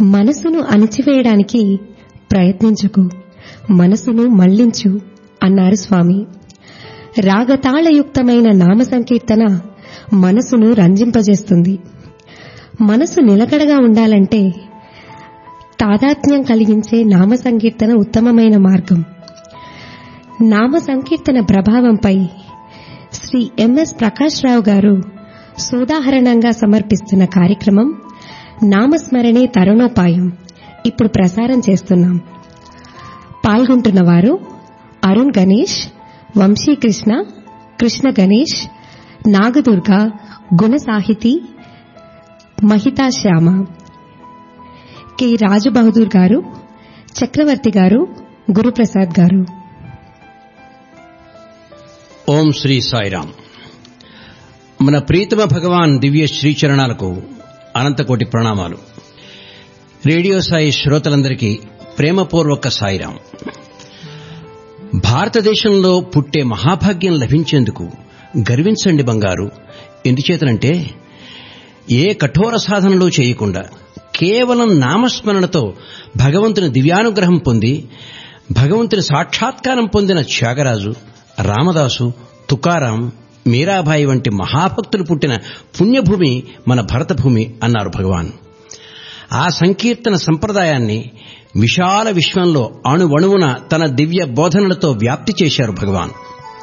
మనసును అణిచివేయడానికి ప్రయత్నించకు మనసును మళ్లించు అన్నారు స్వామి రాగతాళయుక్తమైన నామ సంకీర్తన మనసును రంజింపజేస్తుంది మనసు నిలకడగా ఉండాలంటే తాదాత్మ్యం కలిగించే నామ సంకీర్తన ఉత్తమమైన మార్గం నామ సంకీర్తన ప్రభావంపై శ్రీ ఎంఎస్ ప్రకాష్ రావు గారు సోదాహరణంగా సమర్పిస్తున్న కార్యక్రమం నామస్మరణే తరుణోపాయం ఇప్పుడు ప్రసారం చేస్తున్నాం పాల్గొంటున్నవారు అరుణ్ గణేష్ వంశీకృష్ణ కృష్ణ గణేష్ నాగదుర్గ గుణ సాహితి మహితా శ్యామ కె రాజబహదూర్ గారు చక్రవర్తి గారు గురుప్రసాద్ గారు ఓం శ్రీ సాయిరామ్ మన ప్రీతమ భగవాన్ దివ్య శ్రీచరణాలకు అనంతకోటి ప్రణామాలు రేడియో సాయి శ్రోతలందరికీ ప్రేమపూర్వక సాయిరాం భారతదేశంలో పుట్టే మహాభాగ్యం లభించేందుకు గర్వించండి బంగారు ఎందుచేతనంటే ఏ కఠోర సాధనలు చేయకుండా కేవలం నామస్మరణతో భగవంతుని దివ్యానుగ్రహం పొంది భగవంతుని సాక్షాత్కారం పొందిన త్యాగరాజు రామదాసు తుకారాం మీరాబాయి వంటి మహాభక్తులు పుట్టిన పుణ్యభూమి మన భరతభూమి అన్నారు భగవాన్ ఆ సంకీర్తన సంప్రదాయాన్ని విశాల విశ్వంలో అణువణువున తన దివ్య బోధనలతో వ్యాప్తి చేశారు భగవాన్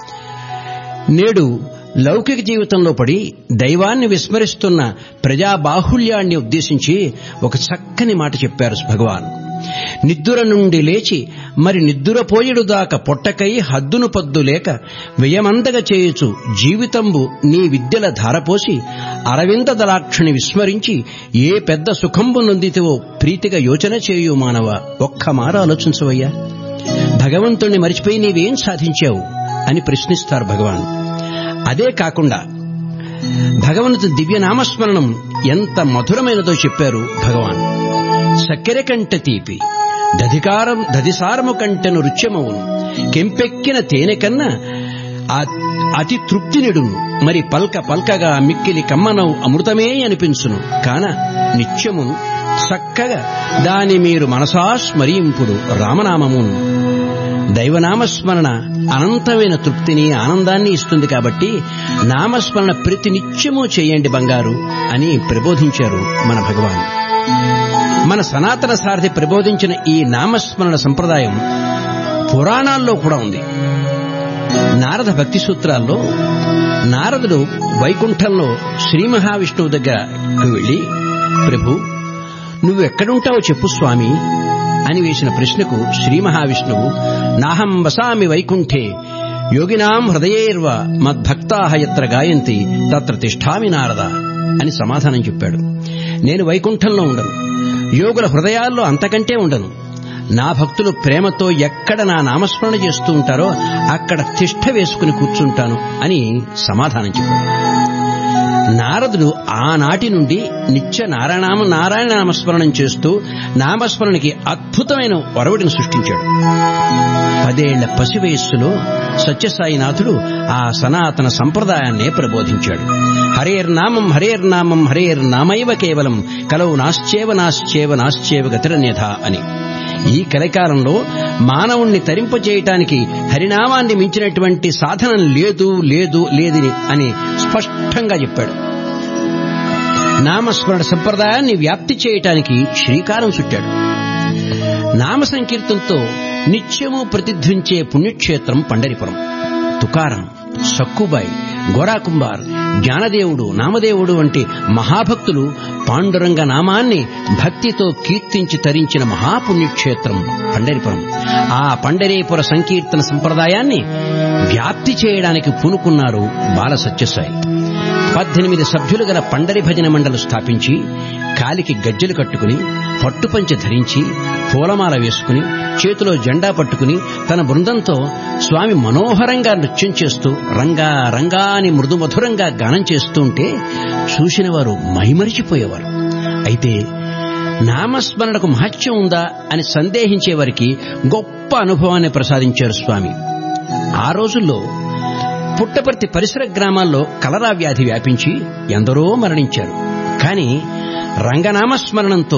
నేడు లౌకిక జీవితంలో పడి దైవాన్ని విస్మరిస్తున్న ప్రజాబాహుల్యాన్ని ఉద్దేశించి ఒక చక్కని మాట చెప్పారు భగవాన్ నిద్దుర నుండి లేచి మరి నిద్దురపోయిడు దాకా పొట్టకై హద్దును పద్దు లేక వ్యయమందగ చేయుచు జీవితంబు నీ విద్యల ధారపోసి అరవింద దళాక్షిని విస్మరించి ఏ పెద్ద సుఖంబు నొందితివో ప్రీతిగా యోచన చేయు మానవ ఒక్క మార ఆలోచించవయ్యా భగవంతుణ్ణి మరిచిపోయి నీవేం సాధించావు అని ప్రశ్నిస్తారు భగవాన్ అదే కాకుండా భగవంతు దివ్య నామస్మరణం ఎంత మధురమైనదో చెప్పారు భగవాన్ చక్కెర కంట తీపి దధికారం దధిసారము కంటెను రుచ్యమవును కెంపెక్కిన తేనె కన్నా అతి తృప్తి నిడును మరి పల్క పల్కగా మిక్కిలి కమ్మనవు అమృతమే అనిపించును కాన నిత్యమును చక్కగా దాని మీరు మనసా స్మరింపుడు రామనామమును దైవనామస్మరణ అనంతమైన తృప్తిని ఆనందాన్ని ఇస్తుంది కాబట్టి నామస్మరణ ప్రతి నిత్యము చేయండి బంగారు అని ప్రబోధించారు మన భగవాన్ మన సనాతన సారథి ప్రబోధించిన ఈ నామస్మరణ సంప్రదాయం పురాణాల్లో కూడా ఉంది నారద భక్తి సూత్రాల్లో నారదుడు వైకుంఠంలో శ్రీ మహావిష్ణువు దగ్గరకు వెళ్లి ప్రభు నువ్వు ఎక్కడుంటావో చెప్పు స్వామి అని వేసిన ప్రశ్నకు శ్రీ మహావిష్ణువు నాహం వసామి వైకుంఠే యోగినాం హృదయేర్వ మద్భక్తాహ ఎత్ర గాయంతి తత్ర తిష్టామి నారద అని సమాధానం చెప్పాడు నేను వైకుంఠంలో ఉండను యోగుల హృదయాల్లో అంతకంటే ఉండను నా భక్తులు ప్రేమతో ఎక్కడ నా నామస్మరణ చేస్తూ ఉంటారో అక్కడ తిష్ట వేసుకుని కూర్చుంటాను అని సమాధానం చెప్పాడు నారదుడు ఆనాటి నుండి నిత్య నారాయణ నారాయణ నామస్మరణం చేస్తూ నామస్మరణకి అద్భుతమైన ఒరవడిని సృష్టించాడు పదేళ్ల పసి వయస్సులో సత్యసాయినాథుడు ఆ సనాతన సంప్రదాయాన్నే ప్రబోధించాడు హరేర్నామం హరేర్నామం హరేర్నామైవ కేవలం కలవు నాశ్చేవ నాశ్చేవ నాశ్చేవ గతిరన్యథ అని ఈ కలికాలంలో మానవుణ్ణి తరింపచేయటానికి హరినామాన్ని మించినటువంటి సాధనం లేదు లేదు లేదని అని స్పష్టంగా చెప్పాడు నామస్మరణ సంప్రదాయాన్ని వ్యాప్తి చేయటానికి శ్రీకారం చుట్టాడు నామ సంకీర్తంతో నిత్యము ప్రతిధ్వించే పుణ్యక్షేత్రం పండరిపురం తుకారం సక్కుబాయి గోరాకుంబార్ జ్ఞానదేవుడు నామదేవుడు వంటి మహాభక్తులు పాండురంగ నామాన్ని భక్తితో కీర్తించి తరించిన మహాపుణ్యక్షేత్రం పండరిపురం ఆ పండరీపుర సంకీర్తన సంప్రదాయాన్ని వ్యాప్తి చేయడానికి పూనుకున్నారు బాల సత్యసాయి పద్దెనిమిది సభ్యులు గల పండరి భజన మండలు స్థాపించి కాలికి గజ్జెలు కట్టుకుని పట్టుపంచె ధరించి పూలమాల వేసుకుని చేతిలో జెండా పట్టుకుని తన బృందంతో స్వామి మనోహరంగా నృత్యం చేస్తూ రంగా రంగా అని మృదుమధురంగా గానం చేస్తూ ఉంటే చూసిన వారు మైమరిచిపోయేవారు అయితే నామస్మరణకు మహత్యం ఉందా అని సందేహించే వారికి గొప్ప అనుభవాన్ని ప్రసాదించారు స్వామి ఆ రోజుల్లో పుట్టపర్తి పరిసర గ్రామాల్లో కలరా వ్యాధి వ్యాపించి ఎందరో మరణించారు కాని రంగనామస్మరణంతో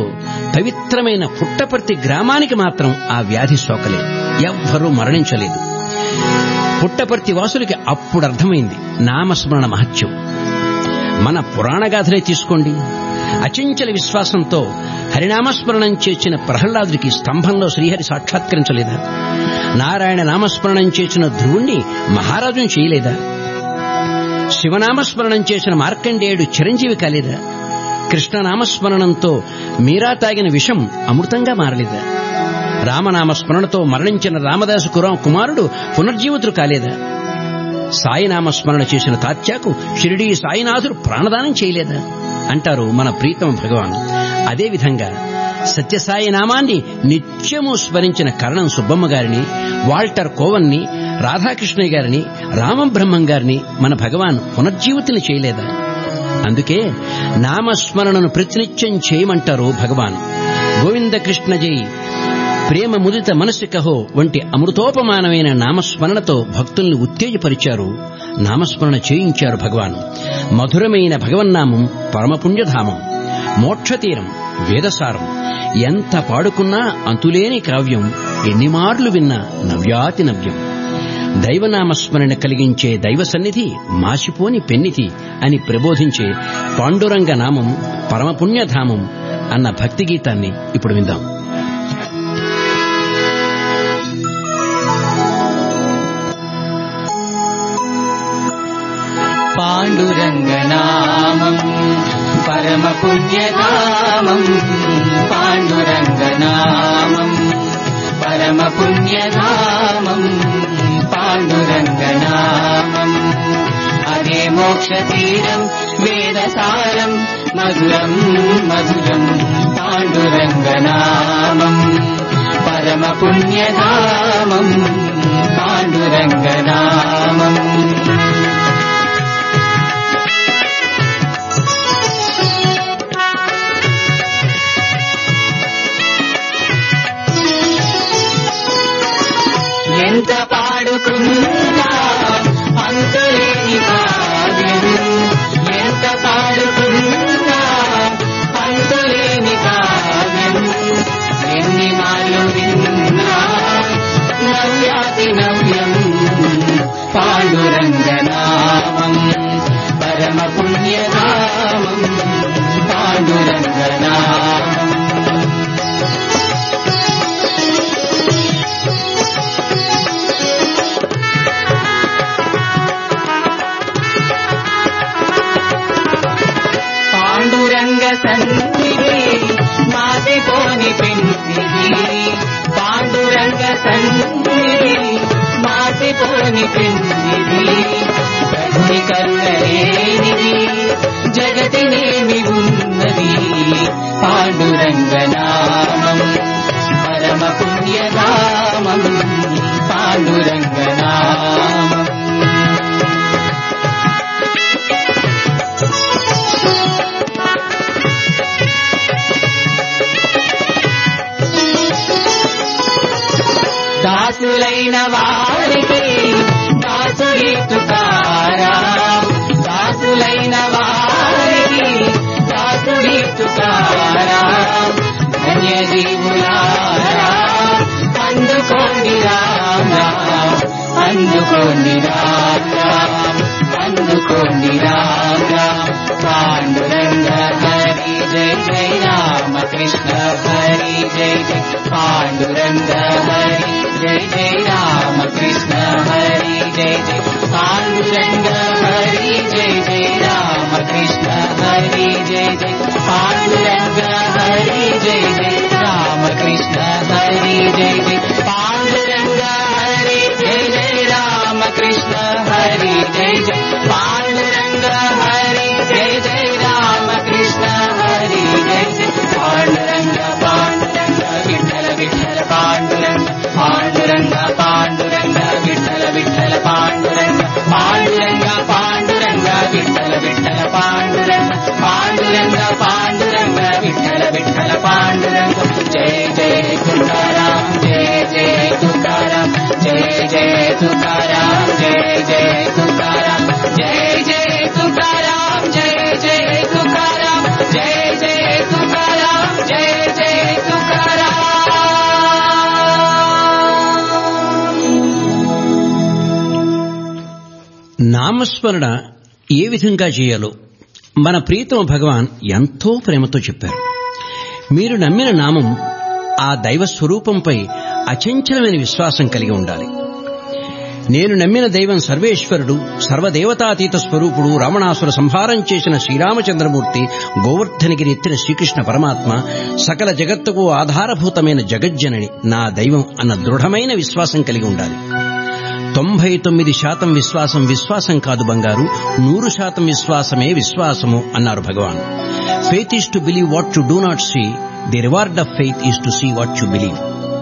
పవిత్రమైన పుట్టపర్తి గ్రామానికి మాత్రం ఆ వ్యాధి సోకలేదు ఎవ్వరూ మరణించలేదు పుట్టపర్తి వాసులకి అప్పుడు అర్థమైంది నామస్మరణ మహత్యం మన పురాణ గాథలే తీసుకోండి అచంచల విశ్వాసంతో హరినామస్మరణం చేసిన ప్రహ్లాదుడికి స్తంభంలో శ్రీహరి సాక్షాత్కరించలేదా నారాయణ నామస్మరణం చేసిన ధ్రువుణ్ణి మహారాజుని చేయలేదా శివనామస్మరణం చేసిన మార్కండేయుడు చిరంజీవి కాలేదా కృష్ణనామస్మరణంతో మీరా తాగిన విషం అమృతంగా మారలేదా రామనామస్మరణతో మరణించిన రామదాసు కురా కుమారుడు పునర్జీవితుడు కాలేదా సాయినామస్మరణ చేసిన తాత్యాకు షిరిడీ సాయినాథుడు ప్రాణదానం చేయలేదా అంటారు మన ప్రీతమ భగవాన్ అదేవిధంగా సత్యసాయి నామాన్ని నిత్యము స్మరించిన కరణం సుబ్బమ్మ గారిని వాల్టర్ కోవన్ని రాధాకృష్ణయ్య గారిని రామబ్రహ్మం గారిని మన భగవాన్ పునర్జీవితులు చేయలేదా అందుకే నామస్మరణను ప్రతినిత్యం చేయమంటారు భగవాన్ గోవింద కృష్ణ జై ప్రేమ ముదిత మనసు కహో వంటి అమృతోపమానమైన నామస్మరణతో భక్తుల్ని ఉత్తేజపరిచారు నామస్మరణ చేయించారు భగవాన్ మధురమైన భగవన్నామం పరమపుణ్యధామం మోక్షతీరం వేదసారం ఎంత పాడుకున్నా అంతులేని కావ్యం ఎన్నిమార్లు విన్నా నవ్యాతి నవ్యం దైవనామస్మరణ కలిగించే దైవ సన్నిధి మాసిపోని పెన్నిధి అని ప్రబోధించే పాండురంగ నామం పరమపుణ్యధామం అన్న భక్తి గీతాన్ని ఇప్పుడు విందాం పాండురంగనామం పరమ పుణ్యధామం పాండురంగనామం పరమ పుణ్యధామం పాండురంగనామం అదే మోక్షతీరం వేదసారం మధురం మధురం పాండురంగనామం పరమ పుణ్యధామం పాండురంగనామం ఎంత పాడుకున్నా అంతులేని కావ్యం ఎంత పాడుకున్నా అంతులేని కావ్యం ఎన్ని మాలు విన్నా నవ్యాతి నవ్యం పాండురంగనామం పరమ పుణ్యధామం పాండురంగనామం పాండురంగ సన్నిధి మాసిపోని పెన్నిధి పాండురంగ సన్నిధి మాసిపోని పెన్నిధి కరుణి కరుణలేనిది జగతినేమి ఉన్నది పాండురంగ నామం పరమ పుణ్యధామం పాండురంగ నామం దాసులైన వారికి దాసుడి తుకారా దాసులైన వారికి దాసుడి తుకారా ధన్యజీవులారా అందుకోండి రామ అందుకోండి రామ అందుకోండి రామ పాండురంగ హరి జయ జయ రామ కృష్ణ హరి జయ జయ పాండురంగ హరి జయ జయ రామ కృష్ణ హరి జయ జయ పాండురంగ హరి జయ జయ రామ కృష్ణ హరి జయ జయ పాండురంగ హరి జయ జయ రామ కృష్ణ హరి జయ జయ పాండురంగ హరి జయ జయ రామ కృష్ణ హరి జయ జయ పాండురంగ హరి జయ జయ రామ కృష్ణ హరి జయ జయ పాండురంగ పాండురంగ విఠల విఠల పాండురంగ పాండురంగ పాండురంగ విఠల విఠల పాండురంగ పాండురంగ పాండురంగ విఠల విఠల పాండురంగ పాండురంగ పాండురంగ విఠల విఠల పాండురంగ జయ జయ తుకారాం జయ జయ తుకారాం జయ జయ తుకారాం జయ జయ తుకారాం జయ జయ తుకారాం జయ జయ తుకారాం జయ జయ తుకారాం జయ జయ నామస్మరణ ఏ విధంగా చేయాలో మన ప్రీతమ భగవాన్ ఎంతో ప్రేమతో చెప్పారు మీరు నమ్మిన నామం ఆ దైవ స్వరూపంపై అచంచలమైన విశ్వాసం కలిగి ఉండాలి నేను నమ్మిన దైవం సర్వేశ్వరుడు సర్వదేవతాతీత స్వరూపుడు రావణాసుర సంహారం చేసిన శ్రీరామచంద్రమూర్తి గోవర్ధనగిరి ఎత్తిన శ్రీకృష్ణ పరమాత్మ సకల జగత్తుకు ఆధారభూతమైన జగజ్జనని నా దైవం అన్న దృఢమైన విశ్వాసం కలిగి ఉండాలి తొంభై తొమ్మిది శాతం విశ్వాసం విశ్వాసం కాదు బంగారు నూరు శాతం విశ్వాసమే విశ్వాసము అన్నారు Bhagavan faith is to believe what you do not see the reward of faith is to see what you believe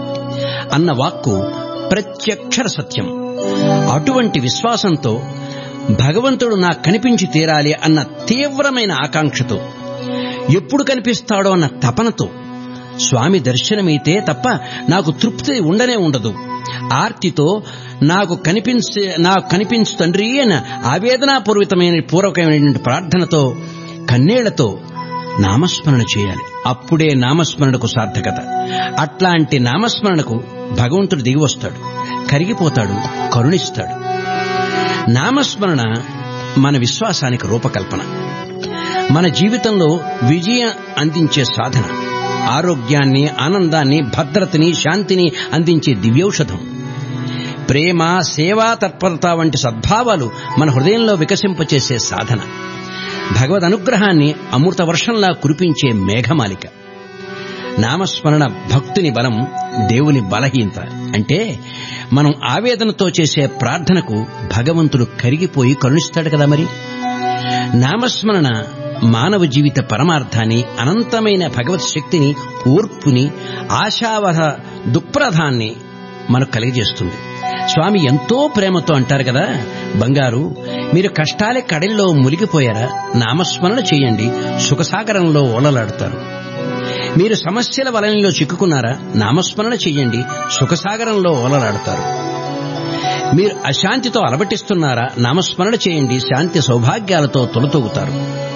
అన్న వాక్కు ప్రత్యక్షర సత్యం అటువంటి విశ్వాసంతో భగవంతుడు నాకు కనిపించి తీరాలి అన్న తీవ్రమైన ఆకాంక్షతో ఎప్పుడు కనిపిస్తాడో అన్న తపనతో స్వామి దర్శనమైతే తప్ప నాకు తృప్తి ఉండనే ఉండదు ఆర్తితో నాకు కనిపించే నాకు కనిపించు తండ్రి అన్న ఆవేదనాపూర్వితమైన పూర్వకమైనటువంటి ప్రార్థనతో కన్నీళ్లతో నామస్మరణ చేయాలి అప్పుడే నామస్మరణకు సార్థకత అట్లాంటి నామస్మరణకు భగవంతుడు దిగి వస్తాడు కరిగిపోతాడు కరుణిస్తాడు నామస్మరణ మన విశ్వాసానికి రూపకల్పన మన జీవితంలో విజయం అందించే సాధన ఆరోగ్యాన్ని ఆనందాన్ని భద్రతని శాంతిని అందించే దివ్యౌషధం ప్రేమ సేవా తత్పరత వంటి సద్భావాలు మన హృదయంలో వికసింపచేసే సాధన భగవద్ అనుగ్రహాన్ని అమృత వర్షంలా కురిపించే మేఘమాలిక నామస్మరణ భక్తుని బలం దేవుని బలహీనత అంటే మనం ఆవేదనతో చేసే ప్రార్థనకు భగవంతుడు కరిగిపోయి కరుణిస్తాడు కదా మరి నామస్మరణ మానవ జీవిత పరమార్థాన్ని అనంతమైన భగవత్ శక్తిని ఓర్పుని ఆశావహ దుఃప్రధాన్ని మనకు కలిగజేస్తుంది స్వామి ఎంతో ప్రేమతో అంటారు కదా బంగారు మీరు కష్టాలే కడలిలో మునిగిపోయారా నామస్మరణ చేయండి సుఖసాగరంలో ఓలలాడతారు మీరు సమస్యల వలయంలో చిక్కుకున్నారా నామస్మరణ చెయ్యండి సుఖసాగరంలో ఓలలాడతారు మీరు అశాంతితో అలబటిస్తున్నారా నామస్మరణ చేయండి శాంతి సౌభాగ్యాలతో తొలతూగుతారు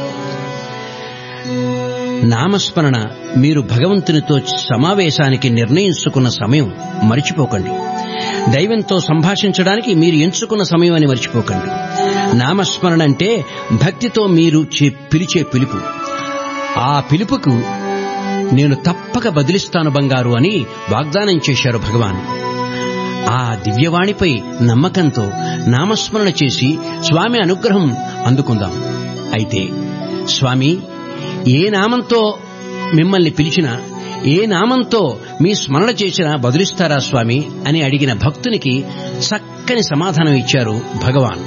నామస్మరణ మీరు భగవంతునితో సమావేశానికి నిర్ణయించుకున్న సమయం మర్చిపోకండి దైవంతో సంభాషించడానికి మీరు ఎంచుకున్న సమయం అని మర్చిపోకండి నామస్మరణ అంటే భక్తితో మీరు చే- పిలిచే పిలుపు ఆ పిలుపుకు నేను తప్పక బదిలిస్తాను బంగారు అని వాగ్దానం చేశారు భగవాన్ ఆ దివ్యవాణిపై నమ్మకంతో నామస్మరణ చేసి స్వామి అనుగ్రహం అందుకుందాం అయితే స్వామి ఏ నామంతో మిమ్మల్ని పిలిచినా ఏ నామంతో మీ స్మరణ చేసినా బదులిస్తారా స్వామి అని అడిగిన భక్తునికి చక్కని సమాధానం ఇచ్చారు భగవాన్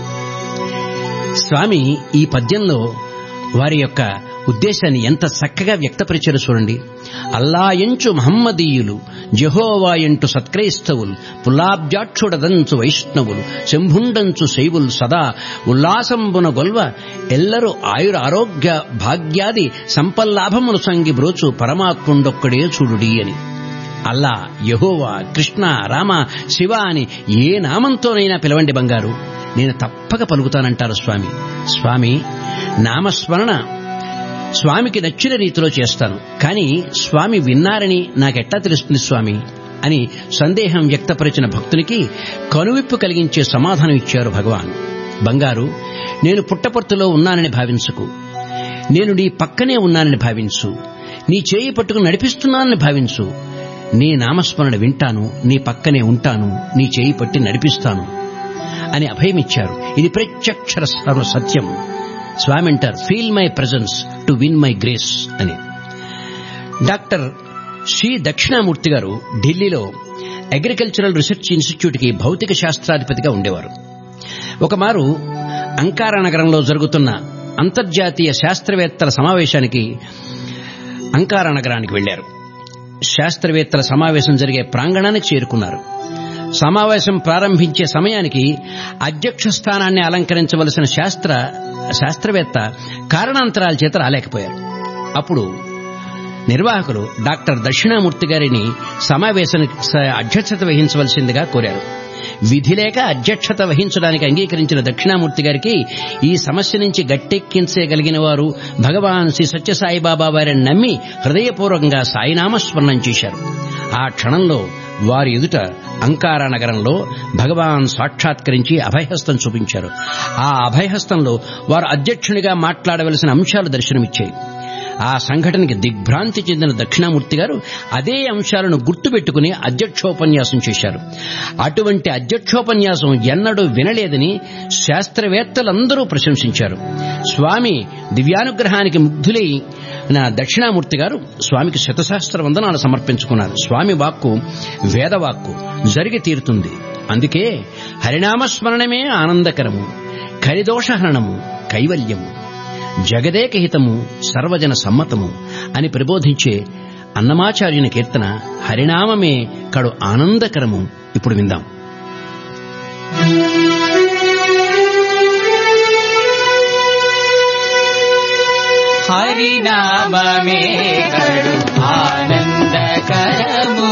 స్వామి ఈ పద్యంలో వారి యొక్క ఉద్దేశాన్ని ఎంత చక్కగా వ్యక్తపరిచారో చూడండి అల్లాయంచు మహమ్మదీయులు జహోవాయంటు సత్క్రైస్తవులు పుల్లాబ్జాక్షుడదంచు వైష్ణవులు శంభుండంచు శైవులు సదా ఉల్లాసంబున గొల్వ ఎల్లరూ ఆయుర ఆరోగ్య భాగ్యాది సంపల్లాభములు సంగి బ్రోచు పరమాత్ముండొక్కడే చూడుడి అని అల్లా యహోవా కృష్ణ రామ శివ అని ఏ నామంతోనైనా పిలవండి బంగారు నేను తప్పక పలుకుతానంటారు స్వామి స్వామి నామస్మరణ స్వామికి నచ్చిన రీతిలో చేస్తాను కానీ స్వామి విన్నారని నాకెట్టా తెలుస్తుంది స్వామి అని సందేహం వ్యక్తపరిచిన భక్తునికి కనువిప్పు కలిగించే సమాధానం ఇచ్చారు భగవాన్ బంగారు నేను పుట్టపర్తిలో ఉన్నానని భావించకు నేను నీ పక్కనే ఉన్నానని భావించు నీ చేయి పట్టుకుని నడిపిస్తున్నానని భావించు నీ నామస్మరణ వింటాను నీ పక్కనే ఉంటాను నీ చేయి పట్టి నడిపిస్తాను అని అభయమిచ్చారు ఇది ప్రత్యక్షర సర్వ సత్యం స్వామి అంటారు feel my presence to win my grace అని డాక్టర్ శ్రీ దక్షిణామూర్తి గారు ఢిల్లీలో అగ్రికల్చరల్ రీసెర్చ్ ఇన్స్టిట్యూట్ కి భౌతిక శాస్త్రాధిపతిగా ఉండేవారు ఒకమారు అంకారా నగరంలో జరుగుతున్న అంతర్జాతీయ శాస్త్రవేత్తల సమావేశానికి అంకారా నగరానికి వెళ్లారు శాస్త్రవేత్తల సమావేశం జరిగే ప్రాంగణానికి చేరుకున్నారు సమావేశం ప్రారంభించే సమయానికి అధ్యక్ష స్థానాన్ని అలంకరించవలసిన శాస్త్ర శాస్త్రవేత్త కారణాంతరాల చేత రాలేకపోయారు అప్పుడు నిర్వాహకులు డాక్టర్ దక్షిణామూర్తి గారిని సమావేశానికి స- అధ్యక్షత వహించవలసిందిగా కోరారు విధి లేక అధ్యక్షత వహించడానికి అంగీకరించిన దక్షిణామూర్తి గారికి ఈ సమస్య నుంచి గట్టెక్కించగలిగిన వారు భగవాన్ శ్రీ సత్యసాయిబాబా వారిని నమ్మి హృదయపూర్వకంగా సాయినామస్మరణం చేశారు ఆ క్షణంలో వారి ఎదుట అంకార నగరంలో భగవాన్ సాక్షాత్కరించి అభయహస్తం చూపించారు ఆ అభయహస్తంలో వారు అధ్యక్షునిగా మాట్లాడవలసిన అంశాలు దర్శనమిచ్చాయి ఆ సంఘటనకి దిగ్భ్రాంతి చెందిన దక్షిణామూర్తి గారు అదే అంశాలను గుర్తుపెట్టుకుని అధ్యక్షోపన్యాసం చేశారు అటువంటి అధ్యక్షోపన్యాసం ఎన్నడూ వినలేదని శాస్త్రవేత్తలందరూ ప్రశంసించారు స్వామి దివ్యానుగ్రహానికి ముగ్ధులై నా దక్షిణామూర్తి గారు స్వామికి శతసహస్ర వందనాలు సమర్పించుకున్నారు స్వామి వాక్కు వేదవాక్కు జరిగి తీరుతుంది అందుకే హరినామస్మరణమే ఆనందకరము కరిదోషహరణము కైవల్యము జగదేకహితము సర్వజన సమ్మతము అని ప్రబోధించే అన్నమాచార్యుని కీర్తన హరినామమే కడు ఆనందకరము ఇప్పుడు విందాం హరినామమే కడు ఆనందకరము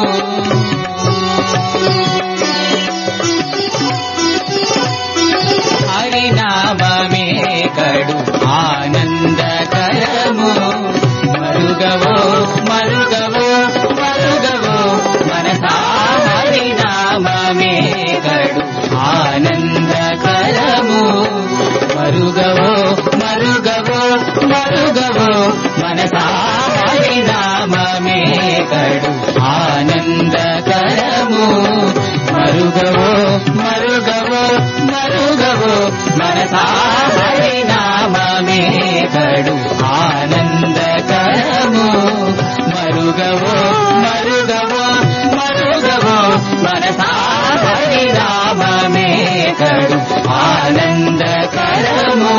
హరినామమే కడు ఆనందకరము మరుగవో మరుగవో మరుగవో మనసా హరినామమే కడు ఆనందకరము మరుగవో మరుగవో మరుగవో మనసా హరినామమే కడు ఆనందకరము మరుగవో మరుగవో మరుగవో మనసా హరినామమే కడు ఆనందకరము మరుగవో మరుగవో మరుగవో మనసా హరినామమే కడు ఆనందకరము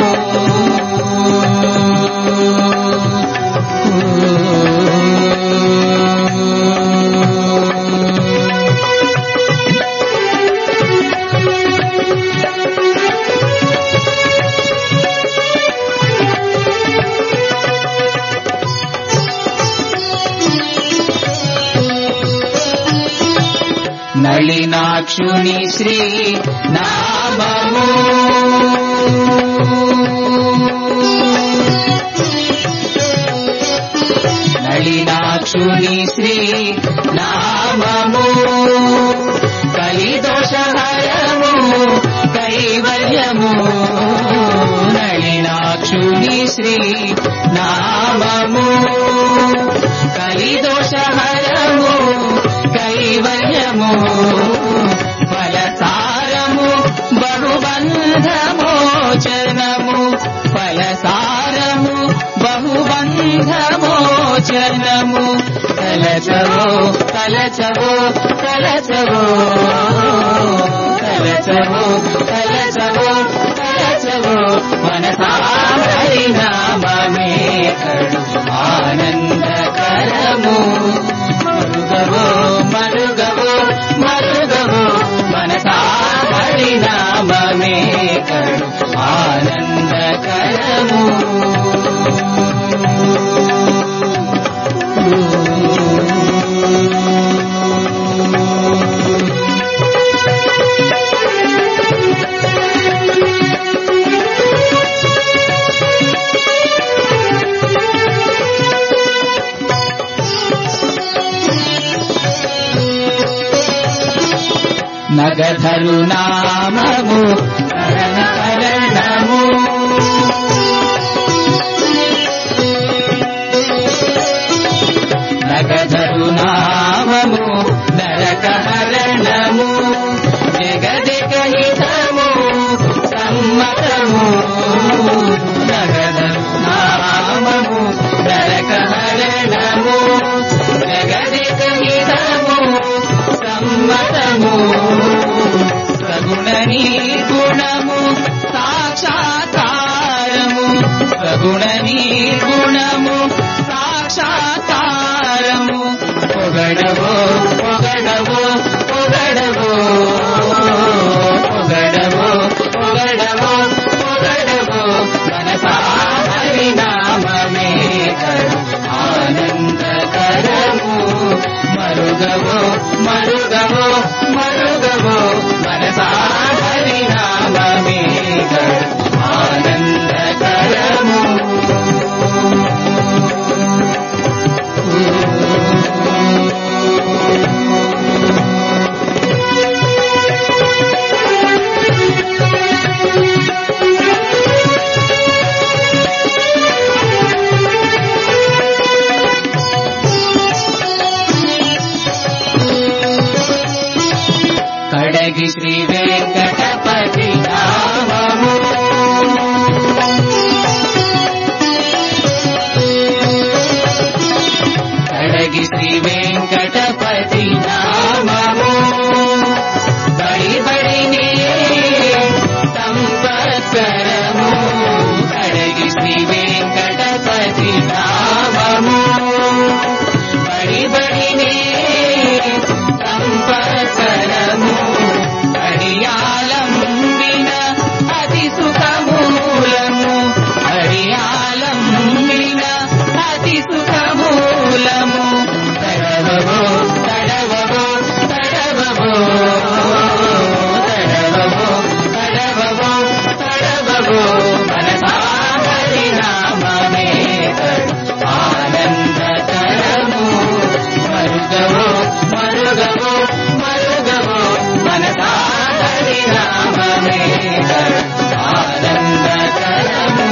నళినాక్షుని శ్రీ నామము నళినాక్షుని శ్రీ నామము కలిదోషహరము కైవల్యము నళినాక్షుని శ్రీ నామము కలిదోషహరము కైవల్యము ఫలసారము బహుబంధమోచనము ఫలసారము బహుబంధమోచనము కలచవో కలచవో కలచవో కలచవో కలచవో కలచవో మనసా హరినామమే కడు ఆనందకరము మరుగవో మరుగవో మరుగవో మనసా హరినామమే కడు ఆనందకరము నగధరు నామము కరణము నగధరు నామము నరకహరణము జగదికహితము సమ్మతము నగధరు నామము నరకహరణము జగదికహితము సమ్మతము సగుణ గుణము సాక్షాత్కారము సగుణ గుణము సాక్షాత్కారము పొగడవో పొగడవో పొగడవో పొగడవో పొగడవో పొగడవో మనసా హరినామమే కడు ఆనందకరము మరుగవో మరుగవో మరుగవో మనసా హరినామమే కడు ఆనందకరము శ్రీ వెంకటపతి నామము కడగి శ్రీ వెంకటపతి నామము బడి బడినే సంవత్సరము కడగి శ్రీ వెంకటపతి నామము బడి బడినే సంవత్సరము అడియాలంబిన అతి సుఖమూలము అడియాలంబిన అతి సుఖమూలము తడవవో తడవవో తడవవో తడవవో తడవవో తడవవో మనసాహరి నామమే ఆనందకరము మరుగవో మరుగవో మరుగవో మనసాహరి నామమే ఆనందకరము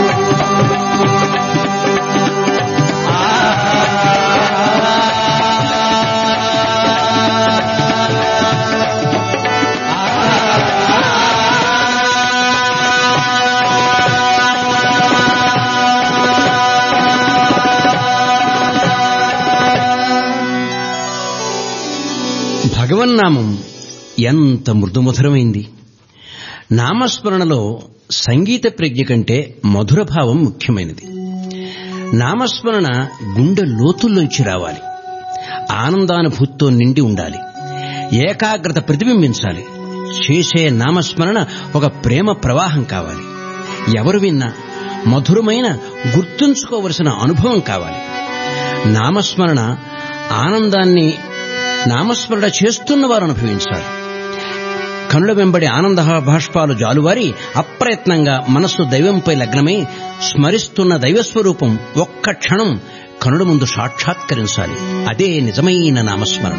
భగవన్నామం ఎంత మృదుమధురమైంది నామస్మరణలో సంగీత ప్రజ్ఞ కంటే మధుర భావం ముఖ్యమైనది నామస్మరణ గుండె లోతుల్లోంచి రావాలి ఆనందానుభూతితో నిండి ఉండాలి ఏకాగ్రత ప్రతిబింబించాలి చేసే నామస్మరణ ఒక ప్రేమ ప్రవాహం కావాలి ఎవరు విన్నా మధురమైన గుర్తుంచుకోవలసిన అనుభవం కావాలి నామస్మరణ ఆనందాన్ని నామస్మరణ చేస్తున్న వారు అనుభవించాలి కనుల వెంబడి ఆనంద భాష్పాలు జాలువారి అప్రయత్నంగా మనస్సు దైవంపై లగ్నమై స్మరిస్తున్న దైవస్వరూపం ఒక్క క్షణం కనుల ముందు సాక్షాత్కరించాలి అదే నిజమైన నామస్మరణ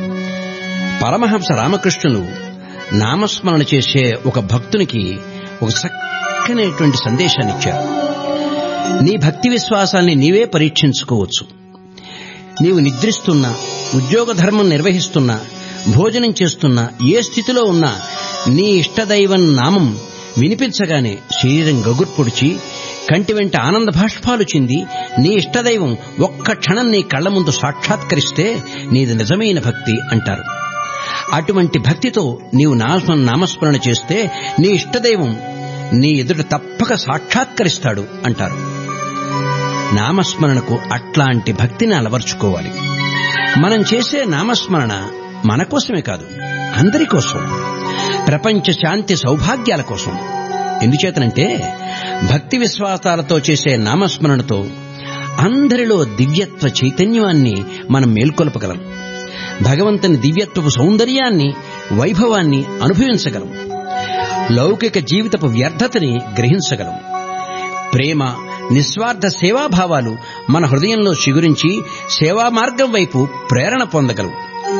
పరమహంస రామకృష్ణులు నామస్మరణ చేసే ఒక భక్తునికి ఒక చక్కనైనటువంటి సందేశాన్ని ఇచ్చారు నీ భక్తి విశ్వాసాన్ని నీవే పరీక్షించుకోవచ్చు నీవు నిద్రిస్తున్నా ఉద్యోగ ధర్మం నిర్వహిస్తున్నా భోజనం చేస్తున్నా ఏ స్థితిలో ఉన్నా నీ ఇష్టదైవం నామం వినిపించగానే శరీరం గగుర్పొడిచి కంటి వెంట ఆనంద భాష్పాలు చింది నీ ఇష్టదైవం ఒక్క క్షణం నీ కళ్ల ముందు సాక్షాత్కరిస్తే నీది నిజమైన భక్తి అంటారు అటువంటి భక్తితో నీవు నామ నామస్మరణ చేస్తే నీ ఇష్టదైవం నీ ఎదుట తప్పక సాక్షాత్కరిస్తాడు అంటారు నామస్మరణకు అట్లాంటి భక్తిని అలవర్చుకోవాలి మనం చేసే నామస్మరణ మన కోసమే కాదు అందరి కోసం ప్రపంచ శాంతి సౌభాగ్యాల కోసం ఎందుచేతనంటే భక్తి విశ్వాసాలతో చేసే నామస్మరణతో అందరిలో దివ్యత్వ చైతన్యాన్ని మనం మేల్కొల్పగలం భగవంతుని దివ్యత్వపు సౌందర్యాన్ని వైభవాన్ని అనుభవించగలం లౌకిక జీవితపు వ్యర్థతని గ్రహించగలం ప్రేమ నిస్వార్థ సేవాభావాలు మన హృదయంలో చిగురించి సేవా మార్గం వైపు ప్రేరణ పొందగలవు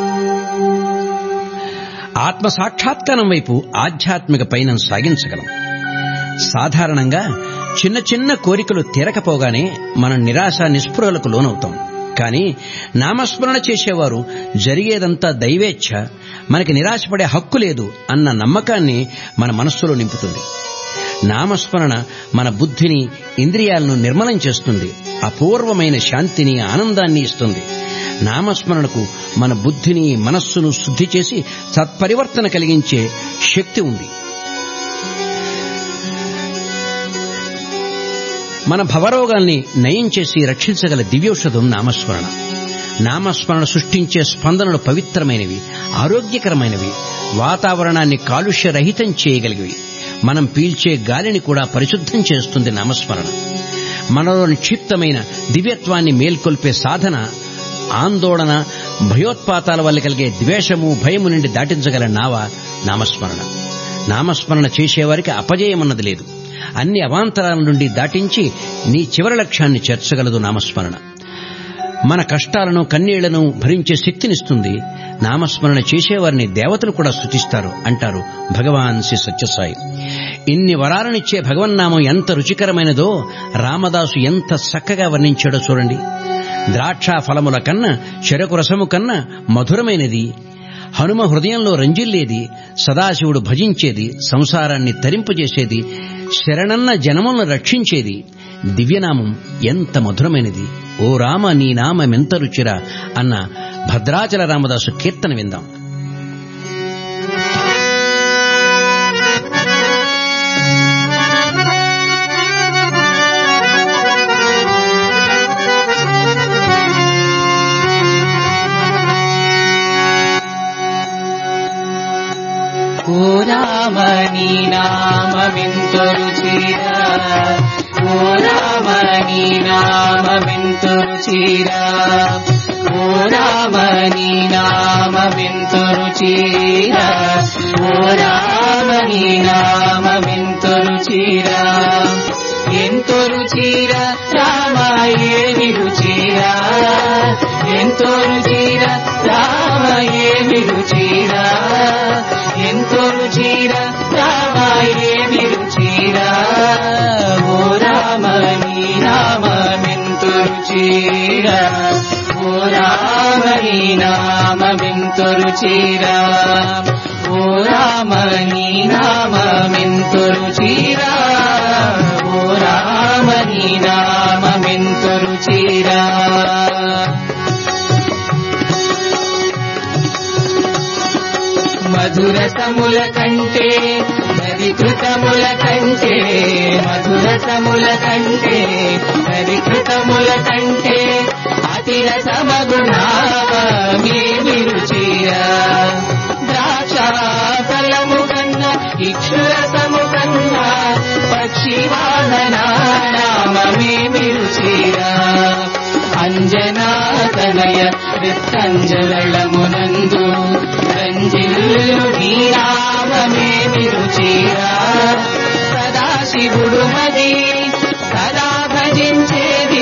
ఆత్మ సాక్షాత్కారం వైపు ఆధ్యాత్మిక పయనం సాగించగలం సాధారణంగా చిన్న చిన్న కోరికలు తీరకపోగానే మనం నిరాశ నిస్పృహలకు లోనవుతాం కానీ నామస్మరణ చేసేవారు జరిగేదంతా దైవేచ్ఛ మనకి నిరాశపడే హక్కు లేదు అన్న నమ్మకాన్ని మన మనస్సులో నింపుతుంది నామస్మరణ మన బుద్ధిని ఇంద్రియాలను నిర్మలం చేస్తుంది అపూర్వమైన శాంతిని ఆనందాన్ని ఇస్తుంది నామస్మరణకు మన బుద్ధిని మనస్సును శుద్ధి చేసి సత్పరివర్తన కలిగించే శక్తి ఉంది మన భవరోగాల్ని నయం చేసి రక్షించగల దివ్యౌషధం నామస్మరణ నామస్మరణ సృష్టించే స్పందనలు పవిత్రమైనవి ఆరోగ్యకరమైనవి వాతావరణాన్ని కాలుష్యరహితం చేయగలిగివి మనం పీల్చే గాలిని కూడా పరిశుద్ధం చేస్తుంది నామస్మరణ మనలో నిక్షిప్తమైన దివ్యత్వాన్ని మేల్కొల్పే సాధన ఆందోళన భయోత్పాతాల వల్ల కలిగే ద్వేషము భయము నుండి దాటించగల నావ నామస్మరణ నామస్మరణ చేసేవారికి అపజయమన్నది లేదు అన్ని అవాంతరాల నుండి దాటించి నీ చివరి లక్ష్యాన్ని చేర్చగలదు నామస్మరణ మన కష్టాలను కన్నీళ్లను భరించే శక్తినిస్తుంది నామస్మరణ చేసేవారిని దేవతలు కూడా స్థుతిస్తారు అంటారు భగవాన్ శ్రీ సత్యసాయి ఇన్ని వరాలనిచ్చే భగవన్నామం ఎంత రుచికరమైనదో రామదాసు ఎంత చక్కగా వర్ణించాడో చూడండి ద్రాక్ష ఫలముల కన్నా చెరకు రసము కన్నా మధురమైనది హనుమ హృదయంలో రంజిల్లేది సదాశివుడు భజించేది సంసారాన్ని తరింపజేసేది శరణన్న జనములను రక్షించేది దివ్యనామం ఎంత మధురమైనది ఓ రామ నీ నామమెంత రుచిరా అన్న భద్రాచల రామదాసు కీర్తన విందాం ఓ రామని నామమెంతో రుచిర ఓ రామని నామమెంతో రుచిర ఓ రామని నామమెంతో రుచిర ఓ రామని నామమెంతో రుచిర ఎంతో రుచిర రామాయేమి రుచిర ఎంతో రుచిర రామాయేమి రుచిర ఎంతో రుచిర రామాయేమి రుచిర ఓ రామని నామెంతో రుచిర ఓ రామని నామెంతో రుచిర ఓ రామని నామెంతో రుచిర ఓ రామని నామెంతో రుచిర మధురసముల కంటే నరికృతముల కంటే మధురసముల కంటే నరికృతముల కంటే అతిరసమగుణామేమి రుచిర ద్రాక్ష ఫలము కన్నా ఇక్షురసము కన్నా పక్షి వాహనామేమి రుచిర అంజనాతనయ వృత్తంజలమునందు రంజిల్లు నీరామమేమి రుచిరా సదాశివుడు మది సదా భజించేది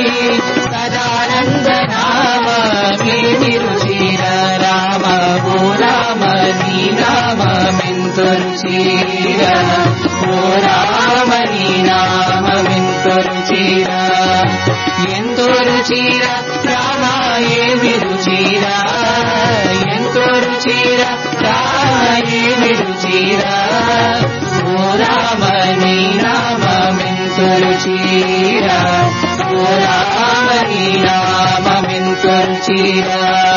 సదానందనామేమి రుచిర రామ ఓ రామ నీ నామెంతో రుచిర ఓ రామ నీ నామెంతో రుచిర ఎంతో రుచిర రామ ఏమి రుచిర ఎంతో రుచిర రామ ఏమి రుచిర ఓ రామ నీ నామెంతో రుచిర ఓ రామ నీ నామెంతో రుచిర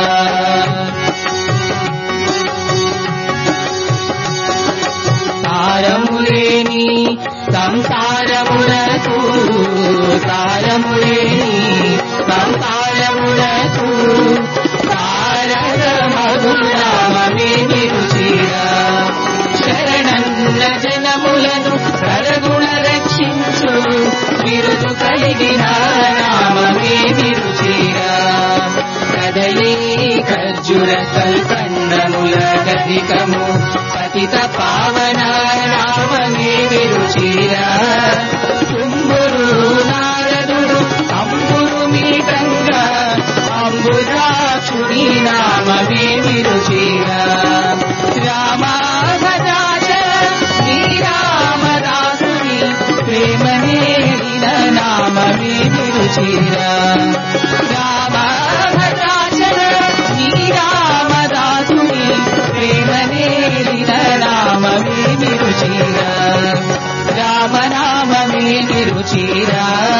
తారములేని సంసారములకు తారములేని సంసారములకు తారక మధురామే నిరుచిర శరణన్న జనములను సరగుణ రక్షించు బిరుదు కలిగిన నామమే నిరుచిర కదలీ ఖర్జుర కల్పన్నముల గదికము పతిత పావన నామమే విరుచిర తుంబురు నారదుడు అంబురు మీటంగా అంబురాక్షుని నామమే విరుచిర రామాభదాచర నీ రామదాసుని ప్రేమనే నామమే విరుచిర రామాభదాచర నీ రామదాసుని ప్రేమనే నామమే విరుచిర రామనామమే నిరుచిర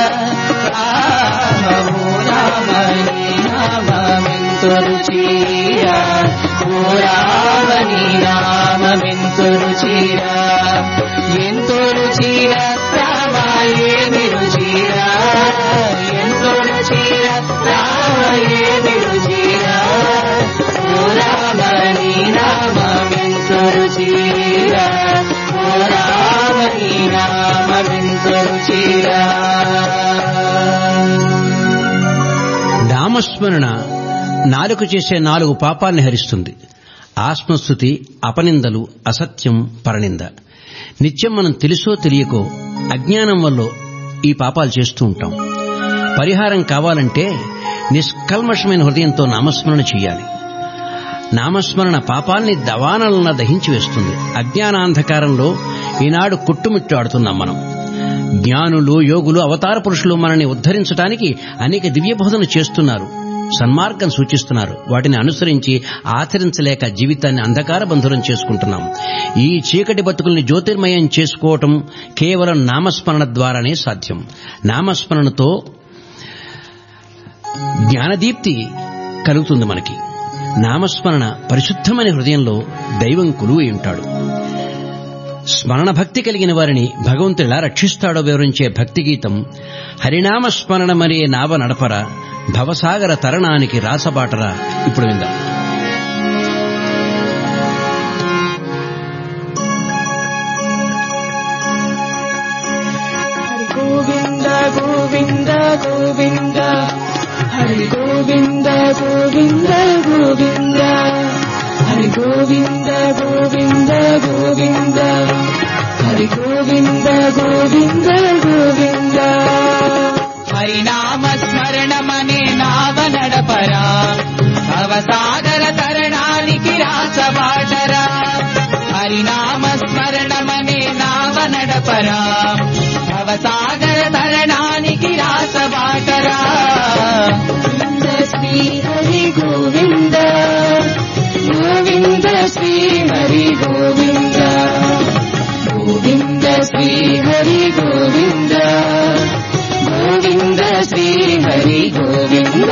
రామము రామని నామెంతో రుచిర ఓ రామని నామెంతో రుచిర ఎంతో రుచిర రామాయేమి రుచిర ఎంతో రుచిర రామాయేమి రుచిర ఓ రామని నామెంతో రుచిర ఓ రామని నామెంతో రుచిర నామస్మరణ నాలుగు చేసే నాలుగు పాపాల్ని హరిస్తుంది ఆత్మస్థుతి అపనిందలు అసత్యం పరనింద నిత్యం మనం తెలుసో తెలియకో అజ్ఞానం వల్ల ఈ పాపాలు చేస్తూ ఉంటాం పరిహారం కావాలంటే నిష్కల్మషమైన హృదయంతో నామస్మరణ చేయాలి నామస్మరణ పాపాల్ని దవానలన దహించి వేస్తుంది అజ్ఞానాంధకారంలో ఈనాడు కొట్టుమిట్టాడుతున్నాం మనం జ్ఞానులు యోగులు అవతార పురుషులు మనల్ని ఉద్ధరించడానికి అనేక దివ్య బోధన చేస్తున్నారు సన్మార్గం సూచిస్తున్నారు వాటిని అనుసరించి ఆచరించలేక జీవితాన్ని అంధకార బంధురం చేసుకుంటున్నాం ఈ చీకటి బతుకుల్ని జ్యోతిర్మయం చేసుకోవటం కేవలం నామస్మరణ ద్వారానే సాధ్యం నామస్మరణతో జ్ఞానదీప్తి కలుగుతుంది మనకి నామస్మరణ పరిశుద్ధమైన హృదయంలో దైవం కొలువై ఉంటాడు స్మరణ భక్తి కలిగిన వారిని భగవంతుడు ఎలా రక్షిస్తాడో వివరించే భక్తి గీతం హరినామ స్మరణ మరే నావ నడపర భవసాగర తరణానికి రాసబాటరా ఇప్పుడు విందాం హరి గోవింద గోవింద గోవింద హరి గోవింద గోవింద గోవింద హరి గోవింద గోవింద గోవింద హరి గోవింద గోవింద గోవింద హరినామ స్మరణమనే నావ నడపరా భవసాగర తరణానికి రాసబాటరా హరినామ స్మరణమనే నావ నడపరా భవసాగర తరణానికి రాసబాటరా గోవింద శ్రీ హరి గోవింద గోవింద శ్రీ హరి గోవింద గోవింద శ్రీ హరి గోవింద గోవింద శ్రీ హరి గోవింద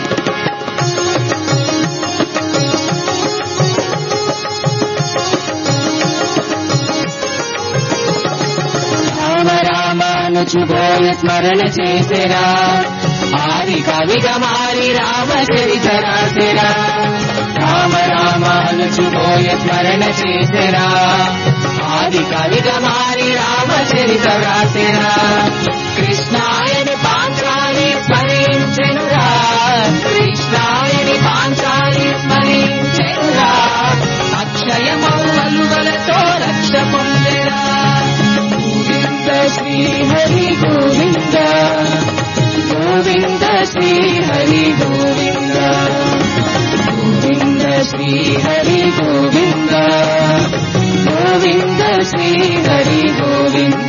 రామ రామ అనుచుబోయ స్మరణ చేసెరా ఆది కవిగా మారి రామ చరిత రాసెరా రామ రామ అనుచుబోయ స్మరణ చేసెరా ఆది కవిగా మారి రామ చరిత రాసెరా కృష్ణాయని పాంచాలి స్మరించెనురా కృష్ణాయని పాంచాలి స్మరించెనురా అక్షయమౌవలువలతో రక్ష పొందెరా గోవింద శ్రీ హరి గోవింద గోవింద శ్రీ హరి గోవింద గోవింద శ్రీ హరి గోవింద గోవింద శ్రీ హరి గోవింద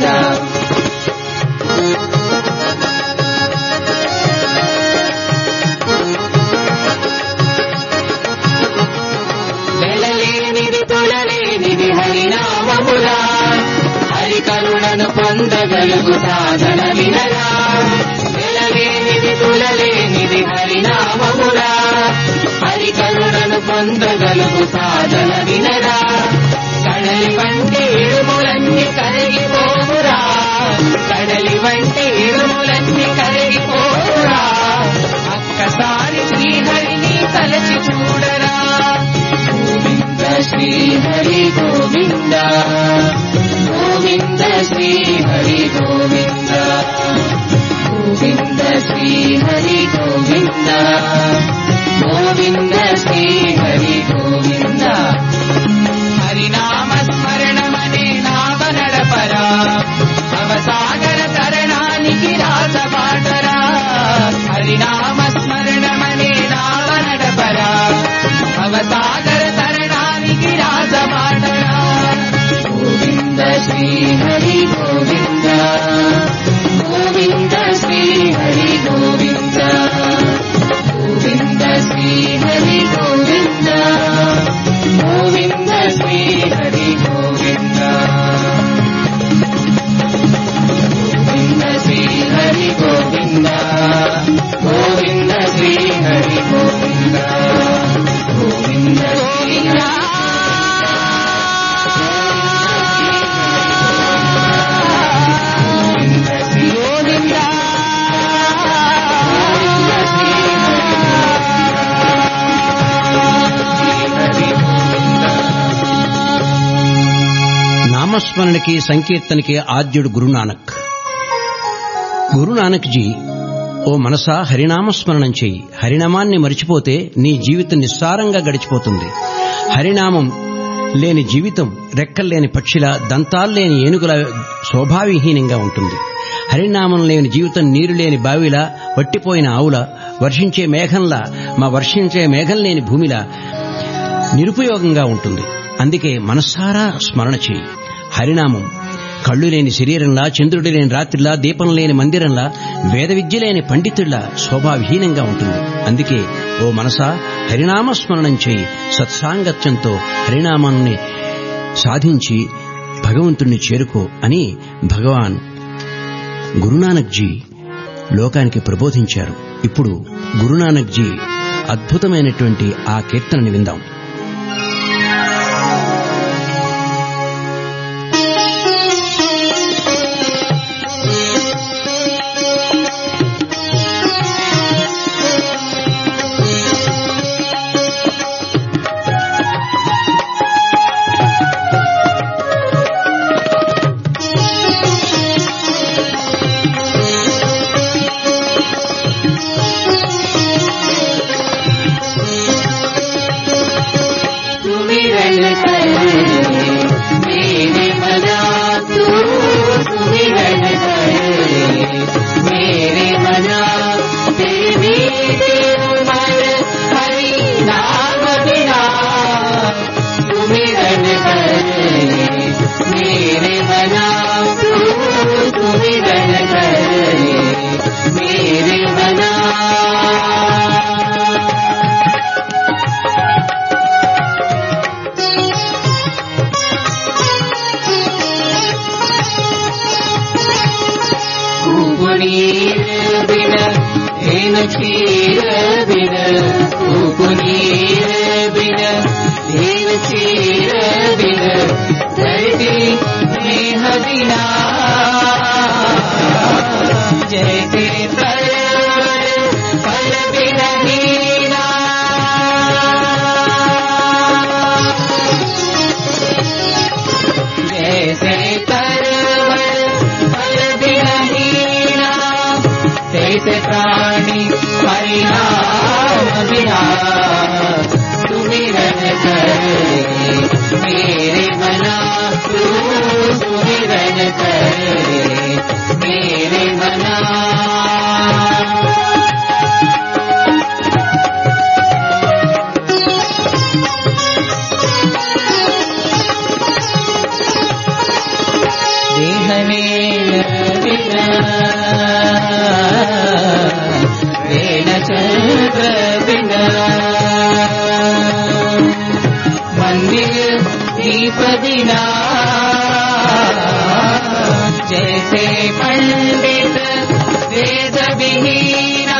వెలలేనిది తొలలేనిది హరినామమురా హరి కరుణను పొందగలుగు సాధన వినరా వెలలేనిది తొలలేనిది హరినామమురా హరి కరుణను పొందగలుగు సాధన వినరా కడలి వంటి ఇరుములన్నీ కరిగిపోవురా కడలి వంటి ఇరుములన్నీ కరిగిపోవురా ఒక్కసారి శ్రీహరిని తలచి చూడరా గోవింద శ్రీ హరి గోవింద గోవింద శ్రీ హరి గోవింద గోవింద శ్రీ హరి గోవింద గోవింద శ్రీ హరి గోవింద హరినామ స్మరణమనే నావ నడపరా అవసాగర తరణానికి రాసబాటరా హరినామ స్మరణమనే నావ నడపరా అవసాగర తరణానికి రాసబాటరా గోవింద శ్రీ హరి గోవింద గోవింద శ్రీ హరి గోవింద గోవింద శ్రీ హరి గోవింద గోవింద శ్రీ హరి గోవింద గోవింద శ్రీ హరి గోవింద గోవింద శ్రీ హరి గోవింద గోవింద శ్రీ గోవింద శ్రీ గోవింద గోవింద శ్రీ హరి గోవింద నామస్మరణకి సంకీర్తనకి ఆద్యుడు గురునానక్ గురునానక్ జీ ఓ మనసా హరినామస్మరణం చెయ్యి హరినామాన్ని మరిచిపోతే నీ జీవితం నిస్సారంగా గడిచిపోతుంది హరినామం లేని జీవితం రెక్కల్లేని పక్షిలా దంతాల్లేని ఏనుగుల శోభావిహీనంగా ఉంటుంది హరినామం లేని జీవితం నీరు లేని బావిలా వట్టిపోయిన ఆవుల వర్షించే మేఘంలా మా వర్షించే మేఘం లేని భూమిలా నిరుపయోగంగా ఉంటుంది అందుకే మనస్సారా స్మరణ చేయి హరినామం కళ్ళు లేని శరీరంలా చంద్రుడు లేని రాత్రిలా దీపం లేని మందిరంలా వేద విద్య లేని పండితుల్లా శోభావిహీనంగా ఉంటుంది అందుకే ఓ మనసా హరినామస్మరణం చేయి సత్సాంగత్యంతో హరినామాన్ని సాధించి భగవంతుణ్ణి చేరుకో అని భగవాన్ గురునానక్ జీ లోకానికి ప్రబోధించారు ఇప్పుడు గురునానక్ జీ అద్భుతమైనటువంటి ఆ కీర్తనని విందాం सुमिरन कर मेरे मना तू सुमिरन कर मेरे मना तेरे मीठे उमर हरि नाम बिना सुमिरन कर मेरे मना तू सुमिरन कर मेरे मना ಕುಪುನೀರ ಬಿನ ಏನು ಚೀರ ಬಿನ ಕುಪುನೀರ ಬಿನ ಏನು ಚೀರ ಬಿನ ಧರತಿ ಸ್ನೇಹ ಬಿನ ಜಯತೆ ಫಲ ಫಲ ಬಿನ ನೀನಾ जैसे तरवल फल बिरहीना तैसे प्राणी परिणाम बिना सुमिरन कर मेरे मना तू सुमिरन कर मेरे मना देहने बिना वेण चंद्र बिना मंदिर दीप बिना जैसे पंडित वेद विहीना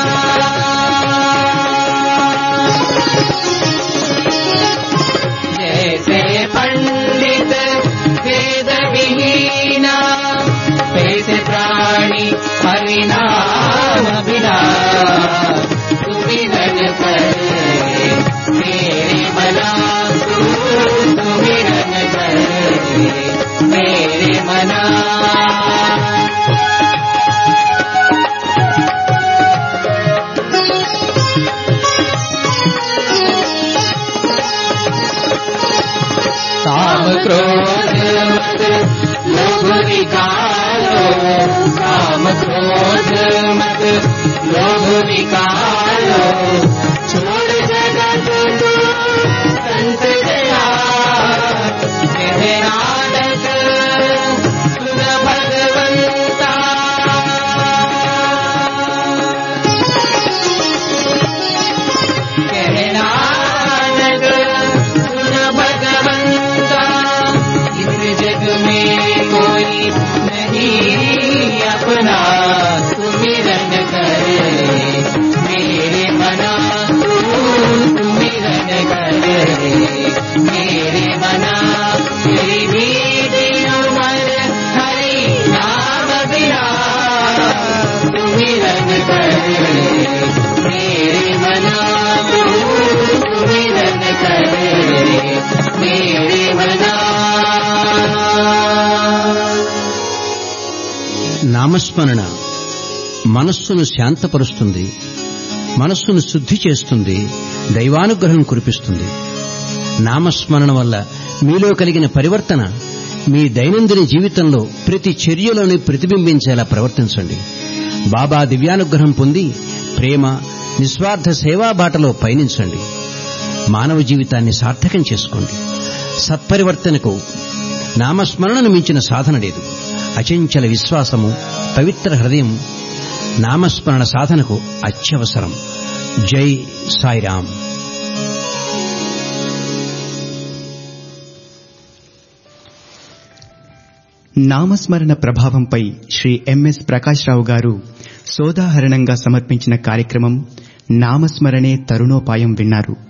जैसे पंडित वेद विहीना वैसे प्राणी हरिनाम बिना सुमिरन कर मेरे मना तू सुमिरन कर मेरे मना काम क्रोध मत लोभ विकारो काम क्रोध मत लोभ विकारो छोड़ जगत तू संत दया कहे नानक सुन भगवंता कहनानक सुन भगवंता इस जग में कोई नहीं अपना सुमिरन कर मेरे मना तू सुमिरन कर मेरे मना तेरी मीठी उमर हरि नाम बिना सुमिरन कर मेरे मना तू सुमिरन कर मेरे मना నామస్మరణ మనస్సును శాంతపరుస్తుంది మనస్సును శుద్ధి చేస్తుంది దైవానుగ్రహం కురిపిస్తుంది నామస్మరణ వల్ల మీలో కలిగిన పరివర్తన మీ దైనందిన జీవితంలో ప్రతి చర్యలోని ప్రతిబింబించేలా ప్రవర్తించండి బాబా దివ్యానుగ్రహం పొంది ప్రేమ నిస్వార్థ సేవా బాటలో పయనించండి మానవ జీవితాన్ని సార్థకం చేసుకోండి సత్పరివర్తనకు నామస్మరణను మించిన సాధన లేదు అచంచల విశ్వాసము పవిత్ర హృదయం నామస్మరణ సాధనకు అత్యవసరం జై సాయిరామ్ నామస్మరణ ప్రభావంపై శ్రీ ఎంఎస్ ప్రకాష్ రావు గారు సోదాహరణంగా సమర్పించిన కార్యక్రమం నామస్మరణే తరుణోపాయం విన్నారు